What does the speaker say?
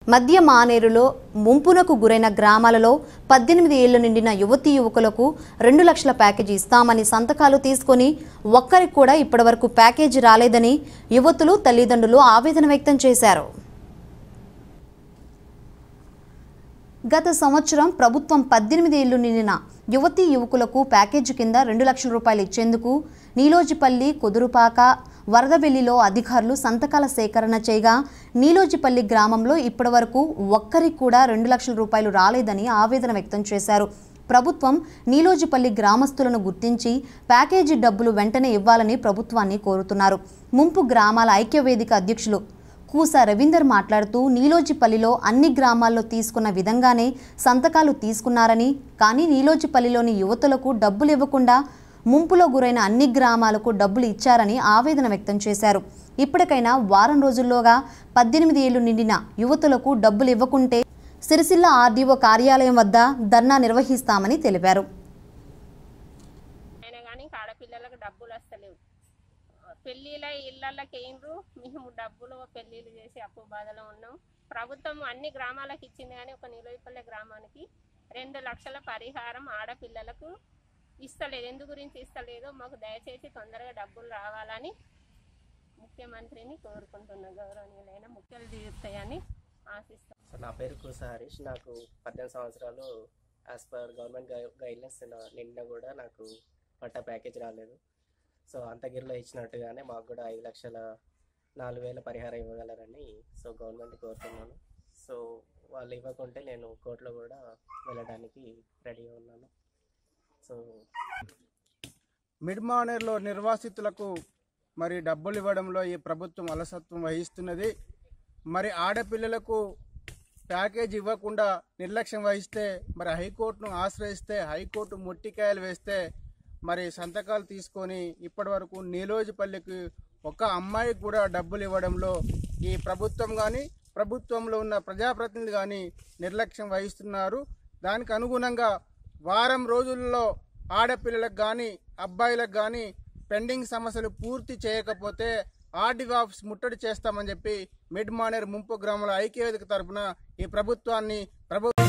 మధ్య మానేరులో ముంపునకు గురైన గ్రామాలలో పద్దెనిమిది ఏళ్లు నిండిన యువతీ యువకులకు రెండు లక్షల ప్యాకేజీ ఇస్తామని సంతకాలు తీసుకొని ఒక్కరికి కూడా ఇప్పటివరకు ప్యాకేజీ రాలేదని యువతులు తల్లిదండ్రులు ఆవేదన వ్యక్తం చేశారు గత సంవత్సరం ప్రభుత్వం పద్దెనిమిది ఏళ్లు నిండిన యువతీ యువకులకు ప్యాకేజీ కింద రెండు లక్షల రూపాయలు ఇచ్చేందుకు నీలోజిపల్లి కుదురుపాక వరదవెల్లిలో అధికారులు సంతకాల సేకరణ చేయగా నీలోజిపల్లి గ్రామంలో ఇప్పటివరకు ఒక్కరికి కూడా రెండు లక్షల రూపాయలు రాలేదని ఆవేదన వ్యక్తం చేశారు ప్రభుత్వం నీలోజిపల్లి గ్రామస్తులను గుర్తించి ప్యాకేజీ డబ్బులు వెంటనే ఇవ్వాలని ప్రభుత్వాన్ని కోరుతున్నారు ముంపు గ్రామాల ఐక్యవేదిక అధ్యక్షులు కూస రవీందర్ మాట్లాడుతూ నీలోజిపల్లిలో అన్ని గ్రామాల్లో తీసుకున్న విధంగానే సంతకాలు తీసుకున్నారని కానీ నీలోజిపల్లిలోని యువతులకు డబ్బులు ఇవ్వకుండా ముంపులో గురైన అన్ని గ్రామాలకు డబ్బులు ఇచ్చారని ఆవేదన వ్యక్తం చేశారు ఇప్పటికైనా వారం రోజుల్లోగా పద్దెనిమిది ఏళ్లు నిండిన యువతులకు డబ్బులు ఇవ్వకుంటే సిరిసిల్ల ఆర్డీఓ కార్యాలయం వద్ద ధర్నా నిర్వహిస్తామని తెలిపారు అయినా కానీ ఇంకా ఆడపిల్లలకు డబ్బులు వస్తలేవు పెళ్ళిళ్ళ ఇళ్ళకి వేయిండ్రు మేము డబ్బులు పెళ్ళిళ్ళు చేసి అప్పు బాధలో ఉన్నాం ప్రభుత్వం అన్ని గ్రామాలకు ఇచ్చింది కానీ ఒక నిలవపల్లె గ్రామానికి రెండు లక్షల పరిహారం ఆడపిల్లలకు ఇస్తలేదు ఎందు గురించి ఇస్తలేదో మాకు దయచేసి తొందరగా డబ్బులు రావాలని ముఖ్యమంత్రిని కోరుకుంటున్నాం గౌరవనీయులైన ముఖ్యలు తీరుతాయని ఆశిస్తాం సో నా పేరు కుస హరీష్ నాకు పద్దెనిమిది సంవత్సరాలు యాజ్ పర్ గవర్నమెంట్ గైడ్లైన్స్ నిండా కూడా నాకు పట్టా ప్యాకేజ్ రాలేదు సో అంతగిరిలో ఇచ్చినట్టుగానే మాకు కూడా ఐదు లక్షల నాలుగు వేల పరిహారం ఇవ్వగలరని సో గవర్నమెంట్ కోరుతున్నాను సో వాళ్ళు ఇవ్వకుంటే నేను కోర్టులో కూడా వెళ్ళడానికి రెడీగా ఉన్నాను సో మిడ్మానేర్లో నిర్వాసితులకు మరి డబ్బులు ఇవ్వడంలో ఈ ప్రభుత్వం అలసత్వం వహిస్తున్నది మరి ఆడపిల్లలకు ప్యాకేజ్ ఇవ్వకుండా నిర్లక్ష్యం వహిస్తే మరి హైకోర్టును ఆశ్రయిస్తే హైకోర్టు ముట్టికాయలు వేస్తే మరి సంతకాలు తీసుకొని ఇప్పటి వరకు నీలోజిపల్లికి ఒక అమ్మాయికి కూడా డబ్బులు ఇవ్వడంలో ఈ ప్రభుత్వం కానీ ప్రభుత్వంలో ఉన్న ప్రజాప్రతినిధి కానీ నిర్లక్ష్యం వహిస్తున్నారు దానికి అనుగుణంగా వారం రోజుల్లో ఆడపిల్లలకు కానీ అబ్బాయిలకు కానీ పెండింగ్ సమస్యలు పూర్తి చేయకపోతే ఆర్డీఓ ఆఫీస్ ముట్టడి చేస్తామని చెప్పి మిడ్ మానేర్ ముంపు గ్రామాల ఐక్యవేదిక తరపున ఈ ప్రభుత్వాన్ని ప్రభు